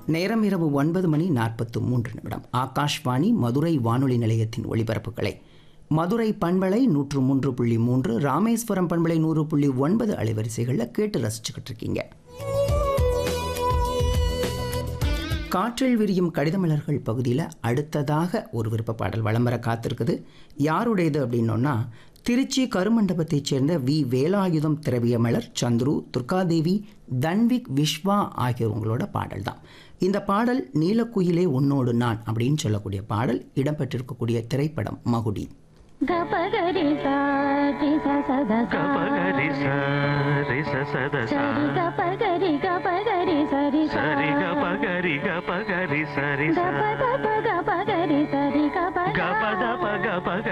நேரம் இரவு ஒன்பது மணி நாற்பத்து மூன்று நிமிடம் ஆகாஷ்வாணி மதுரை வானொலி நிலையத்தின் ஒளிபரப்புகளை மதுரை பண்பலை நூற்று மூன்று புள்ளி மூன்று ராமேஸ்வரம் பண்பலை நூறு புள்ளி ஒன்பது அலைவரிசைகளில் கேட்டு ரசிச்சுக்கிட்டு இருக்கீங்க காற்றில் விரியும் கடிதமலர்கள் பகுதியில் அடுத்ததாக ஒரு விருப்ப பாடல் வலம் வர காத்திருக்குது யாருடையது அப்படின்னோன்னா திருச்சி கருமண்டபத்தைச் சேர்ந்த வி வேலாயுதம் திரவியமலர் சந்துரு துர்காதேவி தன்விக் விஸ்வா ஆகியவங்களோட பாடல் தான் இந்த பாடல் நீலக்குயிலே உன்னோடு நான் அப்படின்னு சொல்லக்கூடிய பாடல் இடம்பெற்றிருக்கக்கூடிய திரைப்படம் மகுடி గపగరి సారి సద గపగరి సరి సద సరి గపగరి గపగరి సరి సరి గపగరి గపగరి సరి గప గప గపగరి సరి గప గప దప గపగ